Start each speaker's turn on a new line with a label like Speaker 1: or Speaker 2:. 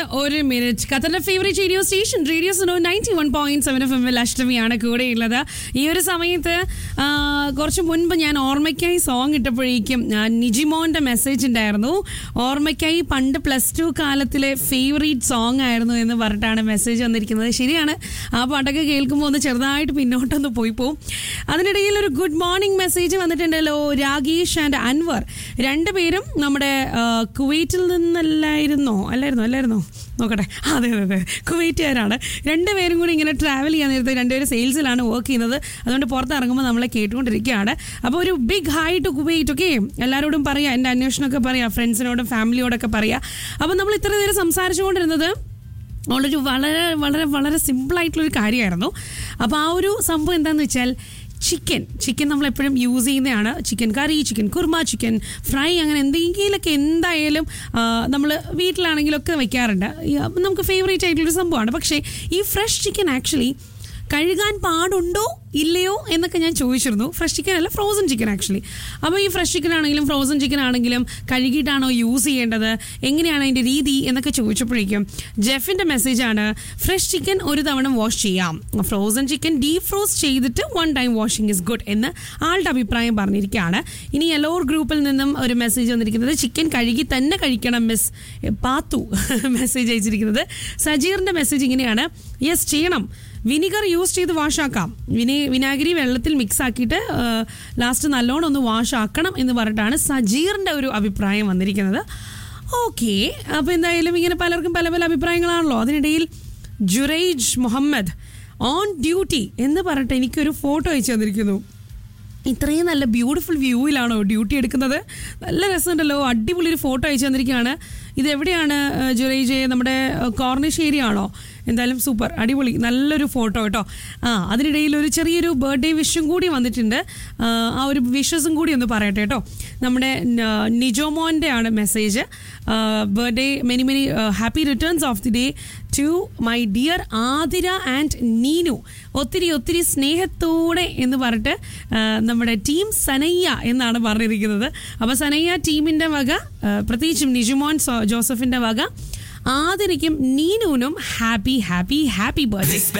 Speaker 1: ഒരു മിനിറ്റ് ഖത്തറിന്റെ favourite radio station radio Suno ninety one point seven F എമ്മിൽ അഷ്ടമിയാണ് കൂടെയുള്ളത് ഈ ഒരു സമയത്ത് ആ, കുറച്ച് മുൻപ് ഞാൻ ഓർമ്മയ്ക്കായി സോങ് ഇട്ടപ്പോഴേക്കും ആ, നിജിമോന്റെ മെസ്സേജ് ഉണ്ടായിരുന്നു ഓർമ്മയ്ക്കായി പണ്ട് പ്ലസ് ടു കാലത്തിലെ ഫേവറേറ്റ് സോങ് ആയിരുന്നു എന്ന് പറഞ്ഞിട്ടാണ് മെസ്സേജ് വന്നിരിക്കുന്നത് ശരിയാണ് ആ പാട്ടൊക്കെ കേൾക്കുമ്പോൾ ഒന്ന് ചെറുതായിട്ട് പിന്നോട്ടൊന്ന് പോയി പോവും അതിനിടയിൽ ഒരു ഗുഡ് മോർണിംഗ് മെസ്സേജ് വന്നിട്ടുണ്ടല്ലോ രാഗേഷ് ആൻഡ് അൻവർ രണ്ടുപേരും നമ്മുടെ ആ, കുവൈറ്റിൽ നിന്നല്ലായിരുന്നോ അല്ലായിരുന്നോ അല്ലായിരുന്നോ നോക്കട്ടെ ആ, അതെ അതെ അതെ കുവൈറ്റുകാരാണ് രണ്ടുപേരും കൂടി ഇങ്ങനെ ട്രാവൽ ചെയ്യാൻ നേരത്തെ രണ്ടുപേരും സെയിൽസിലാണ് വർക്ക് ചെയ്യുന്നത് അതുകൊണ്ട് പുറത്തിറങ്ങുമ്പോൾ നമ്മളെ കേട്ടുകൊണ്ടിരിക്കുകയാണ് അപ്പോൾ ഒരു big hi to Kuwait okay എല്ലാവരോടും പറയാം എൻ്റെ അന്വേഷണമൊക്കെ പറയാം ഫ്രണ്ട്സിനോടും ഫാമിലിയോടൊക്കെ പറയാം അപ്പോൾ നമ്മൾ ഇത്ര നേരം സംസാരിച്ചുകൊണ്ടിരുന്നത് വളരെ വളരെ വളരെ വളരെ സിമ്പിളായിട്ടുള്ളൊരു കാര്യമായിരുന്നു അപ്പോൾ ആ ഒരു സംഭവം എന്താണെന്ന് വെച്ചാൽ ചിക്കൻ ചിക്കൻ നമ്മൾ എപ്പോഴും യൂസ് ചെയ്യുന്നതാണ് chicken curry chicken korma chicken fry അങ്ങനെ എന്തെങ്കിലുമൊക്കെ എന്തായാലും നമ്മൾ വീട്ടിലാണെങ്കിലൊക്കെ വെക്കാറുണ്ട് ഈ, അപ്പം നമുക്ക് ഫേവറേറ്റ് ആയിട്ടുള്ളൊരു സംഭവമാണ് പക്ഷേ ഈ ഫ്രഷ് ചിക്കൻ ആക്ച്വലി കഴുകാൻ പാടുണ്ടോ ഇല്ലയോ എന്നൊക്കെ ഞാൻ ചോദിച്ചിരുന്നു ഫ്രഷ് ചിക്കൻ അല്ല ഫ്രോസൺ ചിക്കൻ ആക്ച്വലി അപ്പോൾ ഈ ഫ്രഷ് ചിക്കൻ ആണെങ്കിലും ഫ്രോസൺ ചിക്കൻ ആണെങ്കിലും കഴുകിയിട്ടാണോ യൂസ് ചെയ്യേണ്ടത് എങ്ങനെയാണ് അതിൻ്റെ രീതി എന്നൊക്കെ ചോദിച്ചപ്പോഴേക്കും ജെഫിൻ്റെ മെസ്സേജാണ് ഫ്രഷ് ചിക്കൻ ഒരു തവണ വാഷ് ചെയ്യാം ഫ്രോസൺ ചിക്കൻ ഡീപ് ഫ്രോസ് ചെയ്തിട്ട് one time washing is good എന്ന് ആളുടെ അഭിപ്രായം പറഞ്ഞിരിക്കുകയാണ് ഇനി യെലോർ ഗ്രൂപ്പിൽ നിന്നും ഒരു മെസ്സേജ് വന്നിരിക്കുന്നത് ചിക്കൻ കഴുകി തന്നെ കഴിക്കണം മിസ് പാത്തു മെസ്സേജ് അയച്ചിരിക്കുന്നത് സജീറിൻ്റെ മെസ്സേജ് ഇങ്ങനെയാണ് യെസ് ചെയ്യണം വിനിഗർ യൂസ് ചെയ്ത് വാഷാക്കാം വിനി വിനാഗിരി വെള്ളത്തിൽ മിക്സ് ആക്കിയിട്ട് ലാസ്റ്റ് നല്ലോണം ഒന്ന് വാഷ് ആക്കണം എന്ന് പറഞ്ഞിട്ടാണ് സജീറിൻ്റെ ഒരു അഭിപ്രായം വന്നിരിക്കുന്നത് ഓക്കെ അപ്പോൾ എന്തായാലും ഇങ്ങനെ പലർക്കും പല പല അഭിപ്രായങ്ങളാണല്ലോ അതിനിടയിൽ ജുറൈജ് മുഹമ്മദ് ഓൺ ഡ്യൂട്ടി എന്ന് പറഞ്ഞിട്ട് എനിക്കൊരു ഫോട്ടോ അയച്ചു തന്നിരിക്കുന്നു ഇത്രയും നല്ല ബ്യൂട്ടിഫുൾ വ്യൂവിലാണോ ഡ്യൂട്ടി എടുക്കുന്നത് നല്ല രസമുണ്ടല്ലോ അടിപൊളി ഒരു ഫോട്ടോ അയച്ചു തന്നിരിക്കുകയാണ് ഇത് എവിടെയാണ് ജുറൈജെ നമ്മുടെ കോർണിഷ് ഏരിയ ആണോ എന്തായാലും സൂപ്പർ അടിപൊളി നല്ലൊരു ഫോട്ടോ കേട്ടോ ആ അതിനിടയിൽ ഒരു ചെറിയൊരു ബർത്ത്ഡേ വിഷും കൂടി വന്നിട്ടുണ്ട് ആ, ആ ഒരു വിഷസും കൂടി ഒന്ന് പറയട്ടെ കേട്ടോ നമ്മുടെ ന- നിജോമോൻ്റെ ആണ് message birthday many many happy returns of the day to my dear Athira and Neenu ഒത്തിരി ഒത്തിരി സ്നേഹത്തോടെ എന്ന് പറഞ്ഞിട്ട് ആ, നമ്മുടെ ടീം സനയ്യ എന്നാണ് പറഞ്ഞിരിക്കുന്നത് അപ്പോൾ സനയ്യ ടീമിൻ്റെ വക ആ, പ്രത്യേകിച്ചും നിജുമോൻ സോ- ജോസഫിൻ്റെ വക ആതിരയ്ക്കും നീനുവിനും ഹാപ്പി ഹാപ്പി ഹാപ്പി ബർത്ത്ഡേ